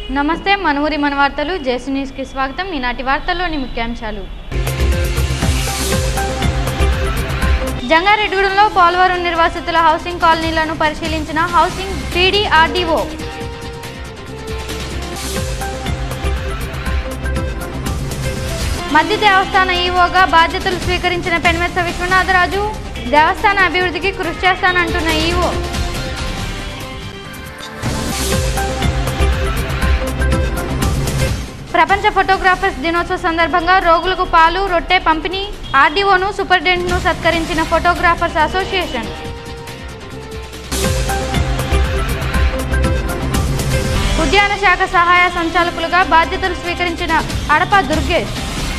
నమస్తే మనూరి మన వార్తలు జేసీ న్యూస్కి స్వాగతం ఈనాటి వార్తల్లోని ముఖ్యాంశాలు జంగారెడ్డిగూడెంలో పోలవరం నిర్వాసితుల హౌసింగ్ కాలనీలను పరిశీలించిన హౌసింగ్ పీడీఆర్డీఓ మధ్య దేవస్థాన ఈవోగా బాధ్యతలు స్వీకరించిన పెన్మెత్స విశ్వనాథరాజు దేవస్థాన అభివృద్ధికి కృషి చేస్తానంటున్న ఈవో ప్రపంచ ఫోటోగ్రాఫర్స్ దినోత్సవ సందర్భంగా రోగులకు పాలు రొట్టె పంపిణీ ఆర్డీఓను సూపరింటెండెంట్ను సత్కరించిన ఫోటోగ్రాఫర్స్ అసోసియేషన్ ఉద్యాన శాఖ సహాయ సంచాలకులుగా బాధ్యతలు స్వీకరించిన అడప దుర్గేష్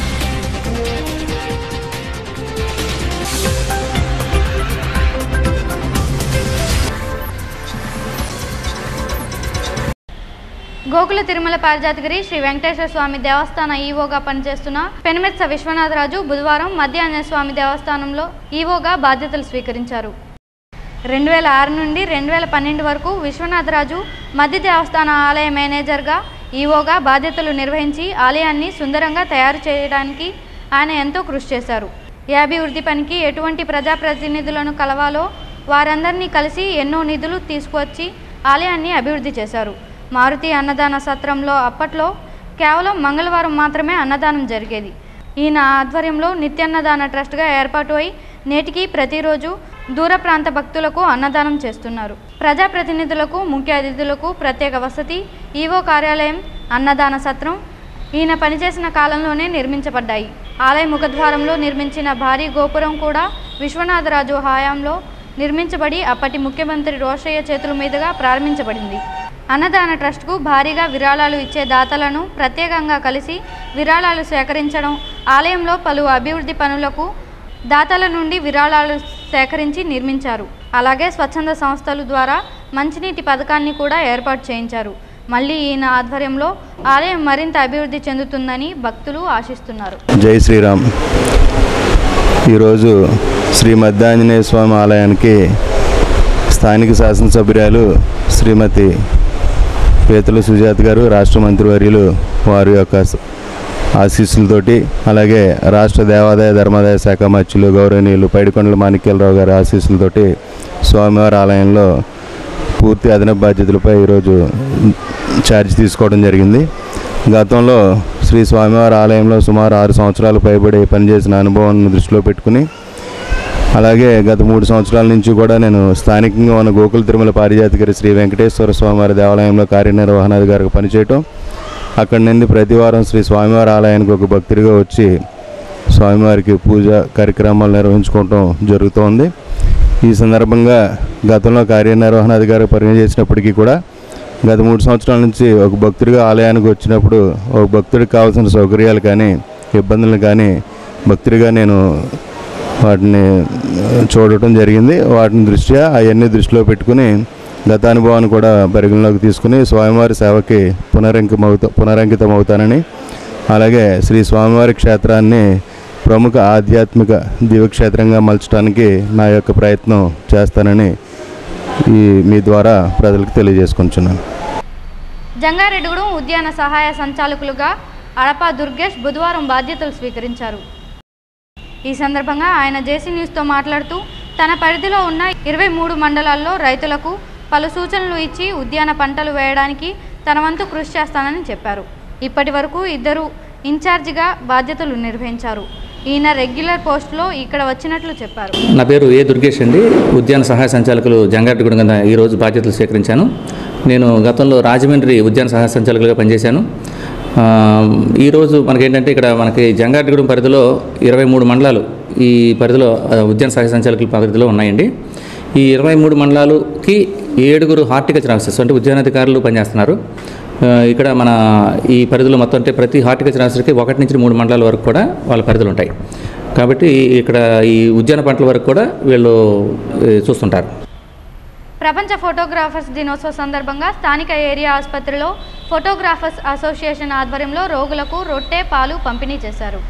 గోకుల తిరుమల పారిజాతగిరి శ్రీ వెంకటేశ్వర స్వామి దేవస్థాన ఈవోగా పనిచేస్తున్న పెనుమెత్స విశ్వనాథరాజు బుధవారం మధ్యాహ్న స్వామి దేవస్థానంలో ఈవోగా బాధ్యతలు స్వీకరించారు రెండు వేల ఆరు నుండి రెండు వేల పన్నెండు వరకు విశ్వనాథరాజు మధ్య దేవస్థాన ఆలయ మేనేజర్గా ఈవోగా బాధ్యతలు నిర్వహించి ఆలయాన్ని సుందరంగా తయారు చేయడానికి ఆయన ఎంతో కృషి చేశారు ఈ అభివృద్ధి పనికి ఎటువంటి ప్రజాప్రతినిధులను కలవాలో వారందరినీ కలిసి ఎన్నో నిధులు తీసుకువచ్చి ఆలయాన్ని అభివృద్ధి చేశారు మారుతి అన్నదాన సత్రంలో అప్పట్లో కేవలం మంగళవారం మాత్రమే అన్నదానం జరిగేది ఈయన ఆధ్వర్యంలో నిత్యాన్నదాన ట్రస్ట్గా ఏర్పాటు అయి నేటికి ప్రతిరోజు దూర ప్రాంత భక్తులకు అన్నదానం చేస్తున్నారు ప్రజాప్రతినిధులకు ముఖ్య అతిథులకు ప్రత్యేక వసతి ఈవో కార్యాలయం అన్నదాన సత్రం ఈయన పనిచేసిన కాలంలోనే నిర్మించబడ్డాయి ఆలయ ముఖద్వారంలో నిర్మించిన భారీ గోపురం కూడా విశ్వనాథరాజు హయాంలో నిర్మించబడి అప్పటి ముఖ్యమంత్రి రోషయ్య చేతుల మీదుగా ప్రారంభించబడింది అన్నదాన ట్రస్ట్కు భారీగా విరాళాలు ఇచ్చే దాతలను ప్రత్యేకంగా కలిసి విరాళాలు సేకరించడం ఆలయంలో పలు అభివృద్ధి పనులకు దాతల నుండి విరాళాలు సేకరించి నిర్మించారు అలాగే స్వచ్ఛంద సంస్థల ద్వారా మంచినీటి పథకాన్ని కూడా ఏర్పాటు చేయించారు మళ్ళీ ఈయన ఆధ్వర్యంలో ఆలయం మరింత అభివృద్ధి చెందుతుందని భక్తులు ఆశిస్తున్నారు జై శ్రీరామ్ ఈరోజు శ్రీ మధ్యాంజనేయ స్వామి ఆలయానికి స్థానిక శాసనసభ్యురాలు శ్రీమతి పేతుల సుజాత గారు రాష్ట్ర మంత్రివర్యులు వారి యొక్క స- ఆశీస్సులతోటి అలాగే రాష్ట్ర దేవాదాయ ధర్మాదాయ శాఖ మధ్యులు గౌరవనీయులు పైడికొండల మాణిక్యాలరావు గారి ఆశీస్సులతోటి స్వామివారి ఆలయంలో పూర్తి అదనపు బాధ్యతలపై ఈరోజు ఛార్జ్ తీసుకోవడం జరిగింది గతంలో శ్రీ స్వామివారి ఆలయంలో సుమారు ఆరు సంవత్సరాలు పైబడి పనిచేసిన అనుభవాన్ని దృష్టిలో పెట్టుకుని అలాగే గత మూడు సంవత్సరాల నుంచి కూడా నేను స్థానికంగా ఉన్న గోకుల తిరుమల పారిజాతిగారి శ్రీ వెంకటేశ్వర స్వామివారి దేవాలయంలో కార్యనిర్వహణాధికారిగా పనిచేయటం అక్కడి నుండి ప్రతి వారం శ్రీ స్వామివారి ఆలయానికి ఒక భక్తుడిగా వచ్చి స్వామివారికి పూజ కార్యక్రమాలు నిర్వహించుకోవటం జరుగుతోంది ఈ సందర్భంగా గతంలో కార్యనిర్వహణాధికారి పనిచేసినప్పటికీ కూడా గత మూడు సంవత్సరాల నుంచి ఒక భక్తుడిగా ఆలయానికి వచ్చినప్పుడు ఒక భక్తుడికి కావాల్సిన సౌకర్యాలు కానీ ఇబ్బందులు కానీ భక్తుడిగా నేను వాటిని చూడటం జరిగింది వాటిని దృష్ట్యా అవన్నీ దృష్టిలో పెట్టుకుని గత అనుభవాన్ని కూడా పరిగణలోకి తీసుకుని స్వామివారి సేవకి పునరంకిమవుతా పునరంకితం అవుతానని అలాగే శ్రీ స్వామివారి క్షేత్రాన్ని ప్రముఖ ఆధ్యాత్మిక దివ్యక్షేత్రంగా మలచడానికి నా యొక్క ప్రయత్నం చేస్తానని ఈ మీ ద్వారా ప్రజలకు తెలియజేసుకుంటున్నాను జంగారెడ్డిగూడెం ఉద్యాన సహాయ సంచాలకులుగా అడప దుర్గేష్ బుధవారం బాధ్యతలు స్వీకరించారు ఈ సందర్భంగా ఆయన జేసీ న్యూస్తో మాట్లాడుతూ తన పరిధిలో ఉన్న ఇరవై మూడు మండలాల్లో రైతులకు పలు సూచనలు ఇచ్చి ఉద్యాన పంటలు వేయడానికి తన వంతు కృషి చేస్తానని చెప్పారు ఇప్పటి వరకు ఇద్దరు ఇన్ఛార్జిగా బాధ్యతలు నిర్వహించారు ఈయన రెగ్యులర్ పోస్టులో ఇక్కడ వచ్చినట్లు చెప్పారు నా పేరు ఏ దుర్గేష్ అండి ఉద్యాన సహాయ సంచాలకులు జంగారెడ్డిగూడెం కింద ఈరోజు బాధ్యతలు స్వీకరించాను నేను గతంలో రాజమండ్రి ఉద్యాన సహాయ సంచాలకులుగా పనిచేశాను ఆ, ఈరోజు మనకేంటంటే ఇక్కడ మనకి జంగారెడ్డిగూడెం పరిధిలో ఇరవై మూడు మండలాలు ఈ పరిధిలో ఆ, ఉద్యాన సహాయ సంచాలకుల పరిధిలో ఉన్నాయండి ఈ ఇరవై మూడు మండలాలకి ఏడుగురు హార్టికల్చర్ ఆఫీసర్స్ అంటే ఉద్యానాధికారులు పనిచేస్తున్నారు ఆ, ఇక్కడ మన ఈ పరిధిలో మొత్తం అంటే ప్రతి హార్టికల్చర్ ఆఫీసర్కి ఒకటి నుంచి మూడు మండలాల వరకు కూడా వాళ్ళ పరిధులు ఉంటాయి కాబట్టి ఇక్కడ ఈ ఉద్యాన పంటల వరకు కూడా వీళ్ళు ఏ, చూస్తుంటారు ప్రపంచ ఫోటోగ్రాఫర్స్ దినోత్సవ సందర్భంగా స్థానిక ఏరియా ఆసుపత్రిలో ఫోటోగ్రాఫర్స్ అసోసియేషన్ ఆధ్వర్యంలో రోగులకు రొట్టె పాలు పంపిణీ చేశారు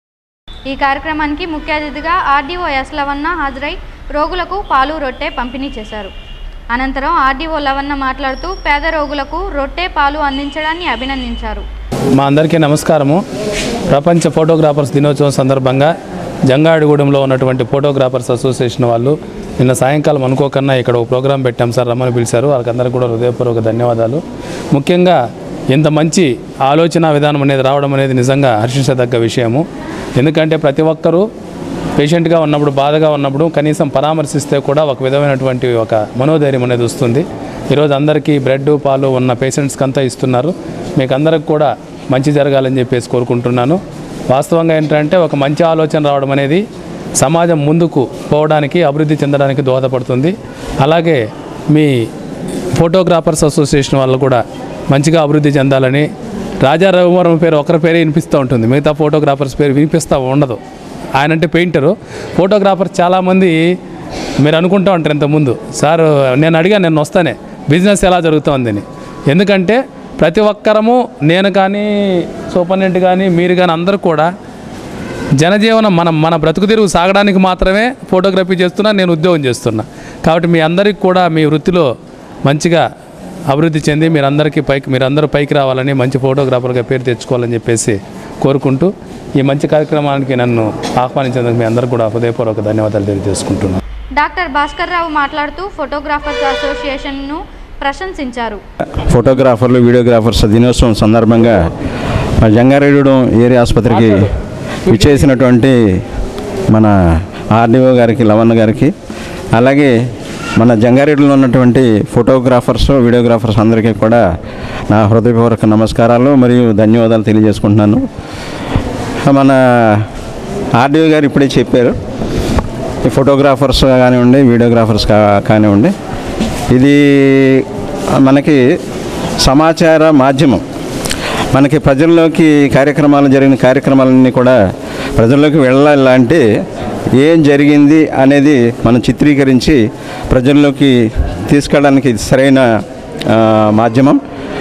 ఈ కార్యక్రమానికి ముఖ్య అతిథిగా ఆర్డీఓ ఎస్ లవన్న హాజరై రోగులకు పాలు రొట్టె పంపిణీ చేశారు అనంతరం ఆర్డీఓ లవన్న మాట్లాడుతూ పేద రోగులకు రొట్టె పాలు అందించడాన్ని అభినందించారు మా అందరికీ నమస్కారము ప్రపంచ ఫోటోగ్రాఫర్స్ దినోత్సవం సందర్భంగా జంగాడిగూడెంలో ఉన్నటువంటి ఫోటోగ్రాఫర్స్ అసోసియేషన్ వాళ్ళు నిన్న సాయంకాలం అనుకోకన్నా ఇక్కడ ఒక ప్రోగ్రాం పెట్టాం సార్ రమ్మని పిలిచారు వాళ్ళకందరికీ కూడా హృదయపూర్వక ధన్యవాదాలు ముఖ్యంగా ఇంత మంచి ఆలోచన విధానం అనేది రావడం అనేది నిజంగా హర్షించదగ్గ విషయము ఎందుకంటే ప్రతి ఒక్కరూ పేషెంట్గా ఉన్నప్పుడు బాధగా ఉన్నప్పుడు కనీసం పరామర్శిస్తే కూడా ఒక విధమైనటువంటి ఒక మనోధైర్యం అనేది వస్తుంది ఈరోజు అందరికీ బ్రెడ్ పాలు ఉన్న పేషెంట్స్కి అంతా ఇస్తున్నారు మీకు అందరికి కూడా మంచి జరగాలని చెప్పేసి కోరుకుంటున్నాను వాస్తవంగా ఏంటంటే ఒక మంచి ఆలోచన రావడం అనేది సమాజం ముందుకు పోవడానికి అభివృద్ధి చెందడానికి దోహదపడుతుంది అలాగే మీ ఫోటోగ్రాఫర్స్ అసోసియేషన్ వాళ్ళు కూడా మంచిగా అభివృద్ధి చెందాలని రాజా రవివరం పేరు ఒకరి పేరే వినిపిస్తూ ఉంటుంది మిగతా ఫోటోగ్రాఫర్స్ పేరు వినిపిస్తూ ఉండదు ఆయన అంటే పెయింటరు ఫోటోగ్రాఫర్స్ చాలామంది మీరు అనుకుంటూ ఉంటారు ఇంతకుముందు సార్ నేను అడిగాను నేను వస్తానే బిజినెస్ ఎలా జరుగుతోందని ఎందుకంటే ప్రతి ఒక్కరము నేను కానీ సూపరింటెండెంట్ కానీ మీరు కానీ అందరూ కూడా జనజీవనం మనం మన బ్రతుకు తెరువు సాగడానికి మాత్రమే ఫోటోగ్రఫీ చేస్తున్నా నేను ఉద్యోగం చేస్తున్నా కాబట్టి మీ అందరికీ కూడా మీ వృత్తిలో మంచిగా అభివృద్ధి చెంది మీరందరికీ పైకి మీరందరూ పైకి రావాలని మంచి ఫోటోగ్రాఫర్గా పేరు తెచ్చుకోవాలని చెప్పేసి కోరుకుంటూ ఈ మంచి కార్యక్రమానికి నన్ను ఆహ్వానించేందుకు మీ అందరికీ కూడా హృదయపూర్వక ధన్యవాదాలు తెలియజేసుకుంటున్నాను డాక్టర్ భాస్కర్ రావు మాట్లాడుతూ ఫోటోగ్రాఫర్స్ అసోసియేషన్ను ప్రశంసించారు ఫోటోగ్రాఫర్లు వీడియోగ్రాఫర్స్ దినోత్సవం సందర్భంగా మా జంగారెడ్డిగూడెం ఏరియా ఆసుపత్రికి ఇచ్చేసినటువంటి మన ఆర్డీఓ గారికి లవణ్ గారికి అలాగే మన జంగారెడ్డిలో ఉన్నటువంటి ఫోటోగ్రాఫర్స్ వీడియోగ్రాఫర్స్ అందరికీ కూడా నా హృదయపూర్వక నమస్కారాలు మరియు ధన్యవాదాలు తెలియజేసుకుంటున్నాను మన ఆర్డీఓ గారు ఇప్పుడే చెప్పారు ఈ ఫోటోగ్రాఫర్స్ కానివ్వండి వీడియోగ్రాఫర్స్ కా కానివ్వండి ఇది మనకి సమాచార మాధ్యమం మనకి ప్రజల్లోకి కార్యక్రమాలు జరిగిన కార్యక్రమాలన్నీ కూడా ప్రజల్లోకి వెళ్ళాలంటే ఏం జరిగింది అనేది మనం చిత్రీకరించి ప్రజల్లోకి తీసుకెళ్ళడానికి ఇది సరైన ఆ, మాధ్యమం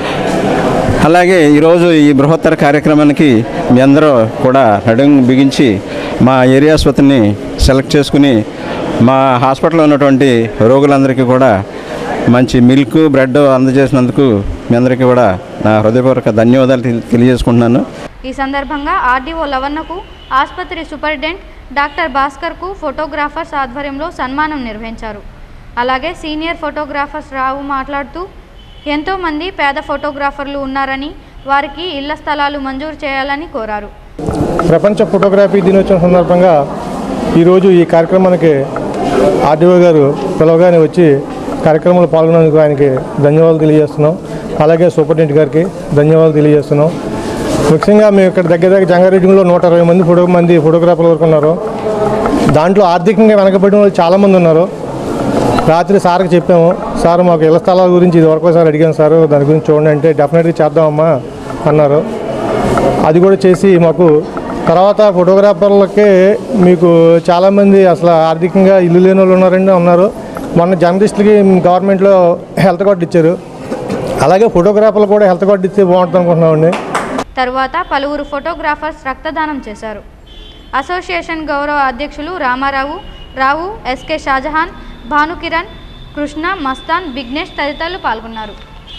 అలాగే ఈరోజు ఈ బృహత్తర కార్యక్రమానికి మీ అందరూ కూడా నడుం బిగించి మా ఏరియా ఆసుపత్రిని సెలెక్ట్ చేసుకుని మా హాస్పిటల్లో ఉన్నటువంటి రోగులందరికీ కూడా మంచి మిల్క్ బ్రెడ్ అందజేసినందుకు మీ అందరికీ కూడా నా హృదయపూర్వక ధన్యవాదాలు తెలి- తెలియజేసుకుంటున్నాను ఈ సందర్భంగా ఆర్డీఓ లవన్నకు ఆసుపత్రి సూపరింటెండెంట్ డాక్టర్ భాస్కర్కు ఫోటోగ్రాఫర్స్ ఆధ్వర్యంలో సన్మానం నిర్వహించారు అలాగే సీనియర్ ఫోటోగ్రాఫర్స్ రావు మాట్లాడుతూ ఎంతోమంది పేద ఫోటోగ్రాఫర్లు ఉన్నారని వారికి ఇళ్ల స్థలాలు మంజూరు చేయాలని కోరారు ప్రపంచ ఫోటోగ్రఫీ దినోత్సవం సందర్భంగా ఈరోజు ఈ కార్యక్రమానికి ఆర్డీఓ గారు పిలవగానే వచ్చి కార్యక్రమంలో పాల్గొన్నందుకు ఆయనకి ధన్యవాదాలు తెలియజేస్తున్నాం అలాగే సూపరింటెండెంట్ గారికి ధన్యవాదాలు తెలియజేస్తున్నాం ముఖ్యంగా మేము ఇక్కడ దగ్గర దగ్గర జంగారెడ్డిలో నూట అరవై మంది ఫోటో మంది ఫోటోగ్రాఫర్ల వరకు ఉన్నారు దాంట్లో ఆర్థికంగా వెనకబడిన వాళ్ళు చాలామంది ఉన్నారు రాత్రి సార్కి చెప్పాము సార్ మాకు ఇళ్ల స్థలాల గురించి ఇది వరకు సార్ అడిగాను సార్ దాని గురించి చూడండి అంటే డెఫినెట్గా చేద్దామమ్మా అన్నారు అది కూడా చేసి మాకు తర్వాత ఫోటోగ్రాఫర్లకి మీకు చాలామంది అసలు ఆర్థికంగా ఇల్లు లేని వాళ్ళు ఉన్నారండి ఉన్నారు మొన్న జర్నలిస్టులకి గవర్నమెంట్లో హెల్త్ కార్డు ఇచ్చారు అలాగే ఫోటోగ్రాఫర్లు కూడా హెల్త్ కార్డు ఇస్తే బాగుంటుంది అనుకుంటున్నామండి తరువాత పలువురు ఫోటోగ్రాఫర్స్ రక్తదానం చేశారు అసోసియేషన్ గౌరవ అధ్యక్షులు రామారావు రావు ఎస్కే షాజహాన్ భానుకిరణ్ కృష్ణ మస్తాన్ విఘ్నేష్ తదితరులు పాల్గొన్నారు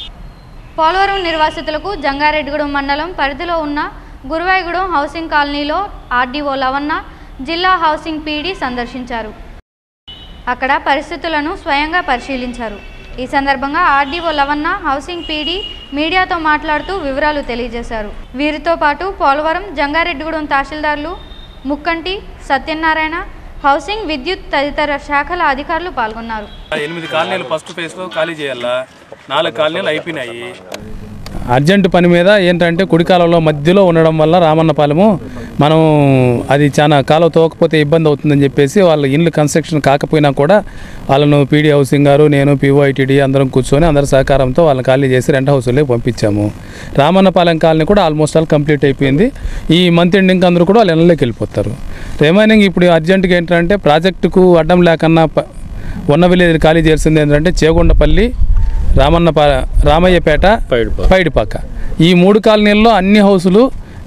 పోలవరం నిర్వాసితులకు జంగారెడ్డిగూడెం మండలం పరిధిలో ఉన్న గురువాయిగూడెం హౌసింగ్ కాలనీలో ఆర్డీఓ లవన్న జిల్లా హౌసింగ్ పీడీ సందర్శించారు అక్కడ పరిస్థితులను స్వయంగా పరిశీలించారు ఈ సందర్భంగా ఆర్డీఓ లవన్న హౌసింగ్ పీడీ మీడియాతో మాట్లాడుతూ వివరాలు తెలియజేశారు వీరితో పాటు పోలవరం జంగారెడ్డిగూడెం తహసీల్దార్లు ముక్కంటి సత్యనారాయణ హౌసింగ్ విద్యుత్ తదితర శాఖల అధికారులు పాల్గొన్నారు ఎనిమిది కాలనీలు ఫస్ట్ ఫేజ్లో ఖాళీ చేయాలా నాలుగు కాలనీలు అయిపోయినాయి అర్జెంట్ పని మీద ఏంటంటే కుడి కాలంలో మధ్యలో ఉండడం వల్ల రామన్నపాలెము మనం అది చాలా కాలువ తోకపోతే ఇబ్బంది అవుతుందని చెప్పేసి వాళ్ళ ఇల్లు కన్స్ట్రక్షన్ కాకపోయినా కూడా వాళ్ళను పీడీ హౌసింగ్ గారు నేను పిఓఐటీడీ అందరం కూర్చొని అందరి సహకారంతో వాళ్ళని ఖాళీ చేసి రెంట్ హౌస్లోకి పంపించాము రామన్నపాలెం కాలనీ కూడా ఆల్మోస్ట్ ఆల్ కంప్లీట్ అయిపోయింది ఈ మంత్ ఎండింగ్ అందరూ కూడా వాళ్ళ ఇళ్ళలోకి వెళ్ళిపోతారు రిమైనింగ్ ఇప్పుడు అర్జెంటుగా ఏంటంటే ప్రాజెక్టుకు అడ్డం లేకన్నా ప- ఉన్న విలేజ్ ఖాళీ చేయాల్సింది ఏంటంటే చేగొండపల్లి రామన్నపా రామయ్యపేట పైడిపాక ఈ మూడు కాలనీల్లో అన్ని హౌసులు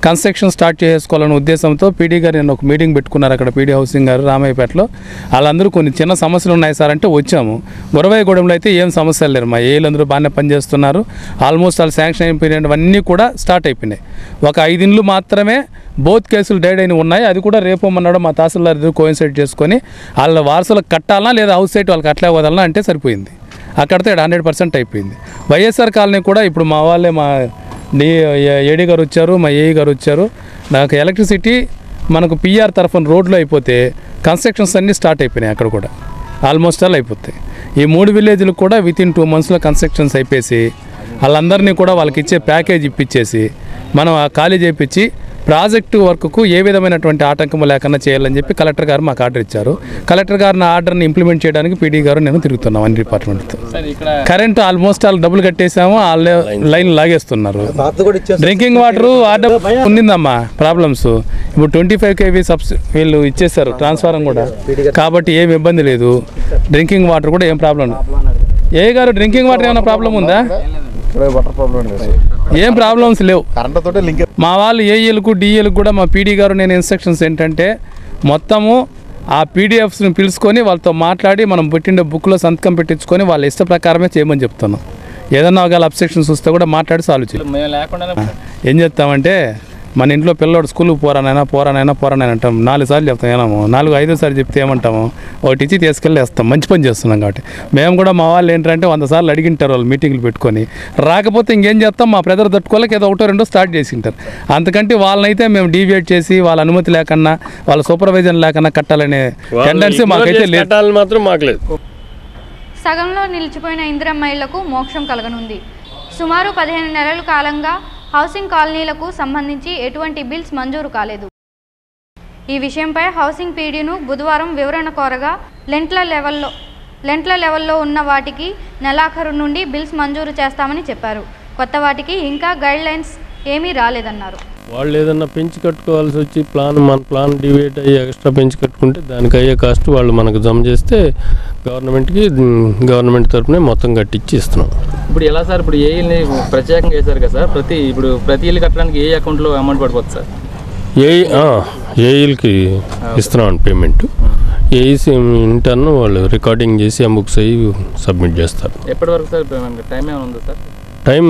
కన్స్ట్రక్షన్ స్టార్ట్ చేసుకోవాలనే ఉద్దేశంతో పీడీ గారు నేను ఒక మీటింగ్ పెట్టుకున్నారు అక్కడ పీడీ హౌసింగ్ గారు రామయ్యపేటలో వాళ్ళందరూ కొన్ని చిన్న సమస్యలు ఉన్నాయి సార్ అంటే వచ్చాము గురవయ్యగూడెంలో అయితే ఏం సమస్యలు లేరు మా ఏళ్ళందరూ బాగానే పనిచేస్తున్నారు ఆల్మోస్ట్ వాళ్ళు శాంక్షన్ అయిపోయినవన్నీ కూడా స్టార్ట్ అయిపోయినాయి ఒక ఐదు ఇండ్లు మాత్రమే బోత్ కేసులు డైడ్ అయిన ఉన్నాయి అది కూడా రేపు మొన్నడు మా తహసీల్దార్ ఇద్దరు కోయిన్సైడ్ చేసుకొని వాళ్ళ వారసులకు కట్టాలనా లేదా హౌస్ సైట్ వాళ్ళకి అట్లే వదలనా అంటే సరిపోయింది అక్కడితో హండ్రెడ్ పర్సెంట్ అయిపోయింది వైఎస్ఆర్ కాలనీ కూడా ఇప్పుడు మా వాళ్ళే మా డి ఏడీ గారు వచ్చారు మా ఏఈ గారు వచ్చారు నాకు ఎలక్ట్రిసిటీ మనకు పిఆర్ తరఫున రోడ్లు అయిపోతే కన్స్ట్రక్షన్స్ అన్నీ స్టార్ట్ అయిపోయినాయి అక్కడ కూడా ఆల్మోస్ట్ ఆల్ అయిపోతాయి ఈ మూడు విలేజ్లకు కూడా విత్ ఇన్ టూ మంత్స్లో కన్స్ట్రక్షన్స్ అయిపోయి వాళ్ళందరినీ కూడా వాళ్ళకి ఇచ్చే ప్యాకేజ్ ఇప్పించేసి మనం ఆ ఖాళీ చేయించి ప్రాజెక్టు వర్క్కు ఏ విధమైనటువంటి ఆటంకము లేకుండా చేయాలని చెప్పి కలెక్టర్ గారు మాకు ఆర్డర్ ఇచ్చారు కలెక్టర్ గారిని ఆర్డర్ని ఇంప్లిమెంట్ చేయడానికి పీడీ గారు నేను తిరుగుతున్నాం అన్ని డిపార్ట్మెంట్తో కరెంట్ ఆల్మోస్ట్ వాళ్ళు డబ్బులు కట్టేసాము వాళ్ళే లైన్ లాగేస్తున్నారు డ్రింకింగ్ వాటర్ ఆర్డర్ ఉండిందమ్మా ప్రాబ్లమ్స్ ఇప్పుడు ట్వంటీ ఫైవ్ కేవీ సబ్స్ వీళ్ళు ఇచ్చేసారు ట్రాన్స్ఫారం కూడా కాబట్టి ఏం ఇబ్బంది లేదు డ్రింకింగ్ వాటర్ కూడా ఏం ప్రాబ్లం ఏ గారు డ్రింకింగ్ వాటర్ ఏమైనా ప్రాబ్లం ఉందా వాటర్ ప్రాబ్లం ఏం ప్రాబ్లమ్స్ లేవు కరెంట్ తోటే లింక్ మా వాళ్ళు ఏఈలకు డిఏలకు కూడా మా పీడీ గారు నేను ఇన్స్ట్రక్షన్స్ ఏంటంటే మొత్తము ఆ పీడిఎఫ్స్ని పిలుచుకొని వాళ్ళతో మాట్లాడి మనం పెట్టిన బుక్లో సంతకం పెట్టించుకొని వాళ్ళ ఇష్ట ప్రకారమే చేయమని చెప్తున్నాం ఏదన్నా ఒకవేళ అబ్సెక్షన్స్ వస్తే కూడా మాట్లాడి సాల్వ్ చేయాలి మేము లేకుండా ఏం చేస్తామంటే మన ఇంట్లో పిల్లోడు స్కూల్కి పోరానైనా పోరానైనా పోరానైనా అంటాం నాలుగు సార్లు చెప్తాం ఏనాము నాలుగు ఐదో సార్లు చెప్తే ఏమంటాము ఒకటి ఇచ్చి తీసుకెళ్ళి వేస్తాం మంచి పని చేస్తున్నాం కాబట్టి మేము కూడా మా వాళ్ళు ఏంటంటే వంద సార్లు అడిగింటారు వాళ్ళు మీటింగ్లు పెట్టుకొని రాకపోతే ఇంకేం చేస్తాం మా బ్రదర్ తట్టుకోలేక ఏదో ఒకటో రెండో స్టార్ట్ చేసింటారు అంతకంటే వాళ్ళనైతే మేము డీవియేట్ చేసి వాళ్ళ అనుమతి లేకన్నా వాళ్ళ సూపర్వైజన్ లేకన్నా కట్టాలనే టెండెన్సీ మాకైతే లేదు కట్టాలని మాత్రం మాకు లేదు సగంలో నిలిచిపోయిన ఇందిరమ్మ ఇళ్లకు మోక్షం కలగనుంది సుమారు పదిహేను నెలల కాలంగా హౌసింగ్ కాలనీలకు సంబంధించి ఎటువంటి బిల్స్ మంజూరు కాలేదు ఈ విషయంపై హౌసింగ్ పీడీను బుధవారం వివరణ కోరగా లెంట్ల లెవెల్లో లెంట్ల లెవెల్లో ఉన్న వాటికి నెలాఖరు నుండి బిల్స్ మంజూరు చేస్తామని చెప్పారు కొత్త వాటికి ఇంకా గైడ్ లైన్స్ ఏమీ రాలేదన్నారు వాళ్ళు ఏదన్నా పెంచి కట్టుకోవాల్సి వచ్చి ప్లాన్ మన ప్లాన్ డివేట్ అయ్యి ఎక్స్ట్రా పెంచి కట్టుకుంటే దానికి అయ్యే కాస్ట్ వాళ్ళు మనకు జమ చేస్తే గవర్నమెంట్కి గవర్నమెంట్ తరపునే మొత్తం కట్టించి ఇస్తున్నాం ఇప్పుడు ఎలా సార్ ఇప్పుడు ఏ ఇల్ని ప్రత్యేకంగా వేశారు కదా సార్ ప్రతి ఇప్పుడు ప్రతి ఇల్లు కట్టడానికి ఏ అకౌంట్లో అమౌంట్ పడిపోతుంది సార్ ఏ ఏఈలకి ఇస్తున్నాం పేమెంట్ ఏఈసి ఇంటర్న్ వాళ్ళు రికార్డింగ్ చేసి ఆ బుక్స్ అయ్యి సబ్మిట్ చేస్తారు ఎప్పటి వరకు సార్ టైం ఏమైనా ఉందా సార్ టైం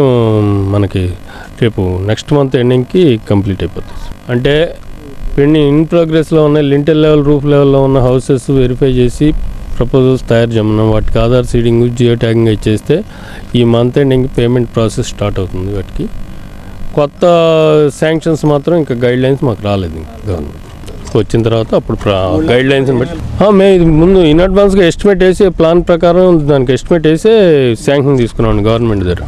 మనకి రేపు నెక్స్ట్ మంత్ ఎండింగ్కి కంప్లీట్ అయిపోతుంది అంటే పెండి ఇన్ ప్రోగ్రెస్లో ఉన్న లింటల్ లెవెల్ రూఫ్ లెవెల్లో ఉన్న హౌసెస్ వెరిఫై చేసి ప్రపోజల్స్ తయారు చేయమన్నాం వాటికి ఆధార్ సీడింగ్ జియో ట్యాగింగ్ ఇచ్చేస్తే ఈ మంత్ ఎండింగ్ పేమెంట్ ప్రాసెస్ స్టార్ట్ అవుతుంది వాటికి కొత్త శాంక్షన్స్ మాత్రం ఇంకా గైడ్ లైన్స్ మాకు రాలేదు ఇంకా గవర్నమెంట్ వచ్చిన తర్వాత అప్పుడు గైడ్ లైన్స్ని బట్టి ఆ, మేము ఇది ముందు ఇన్ అడ్వాన్స్గా ఎస్టిమేట్ వేసి ప్లాన్ ప్రకారం దానికి ఎస్టిమేట్ వేసే శాంక్షన్ తీసుకున్నాం గవర్నమెంట్ దగ్గర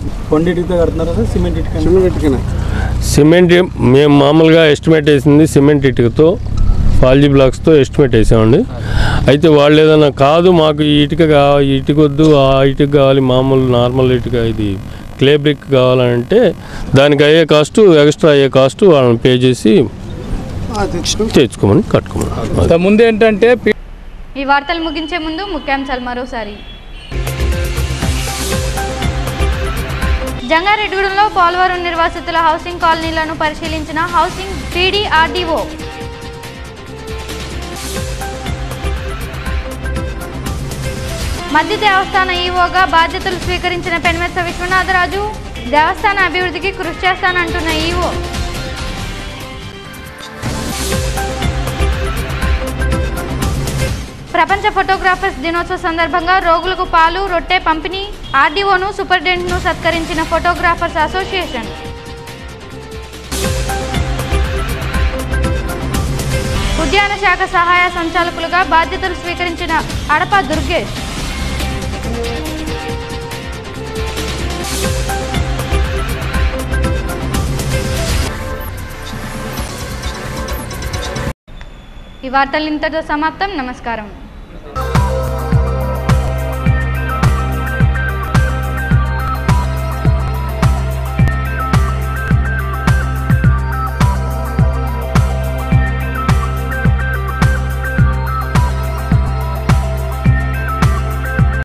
సిమెంట్ మేము మామూలుగా ఎస్టిమేట్ వేసింది సిమెంట్ ఇటుకతో ఫాల్జీ బ్లాక్స్తో ఎస్టిమేట్ వేసామండి అయితే వాళ్ళు ఏదైనా కాదు మాకు ఈ ఇటుక కావాలి ఈ ఇటుక వద్దు ఆ ఇటుక కావాలి మామూలు నార్మల్ ఇటుక ఇది క్లే బ్రిక్ కావాలంటే దానికి అయ్యే కాస్ట్ ఎక్స్ట్రా అయ్యే కాస్ట్ వాళ్ళని పే చేసి తెచ్చుకోమని కట్టుకోమని ముందు ఏంటంటే ఈ వార్తలు ముగించే ముందు ముఖ్యాంశాలు మరోసారి జంగారెడ్డిగూడెంలో పోలవరం నిర్వాసితుల హౌసింగ్ కాలనీలను పరిశీలించిన హౌసింగ్ పీడీ ఆర్డీఓ మధ్య దేవస్థాన ఈవోగా బాధ్యతలు స్వీకరించిన పెన్మెత్స విశ్వనాథరాజు దేవస్థాన అభివృద్ధికి కృషి చేస్తానంటున్న ఈవో ప్రపంచ ఫోటోగ్రాఫర్స్ దినోత్సవ సందర్భంగా రోగులకు పాలు రొట్టె పంపిణీ ఆర్డీఓను సూపరింటెండెంట్ను సత్కరించిన ఫోటోగ్రాఫర్స్ అసోసియేషన్ ఉద్యాన శాఖ సహాయ సంచాలకులుగా బాధ్యతలు స్వీకరించిన అడప దుర్గేష్ ఈ వార్తలు ఇంతటితో సమాప్తం నమస్కారం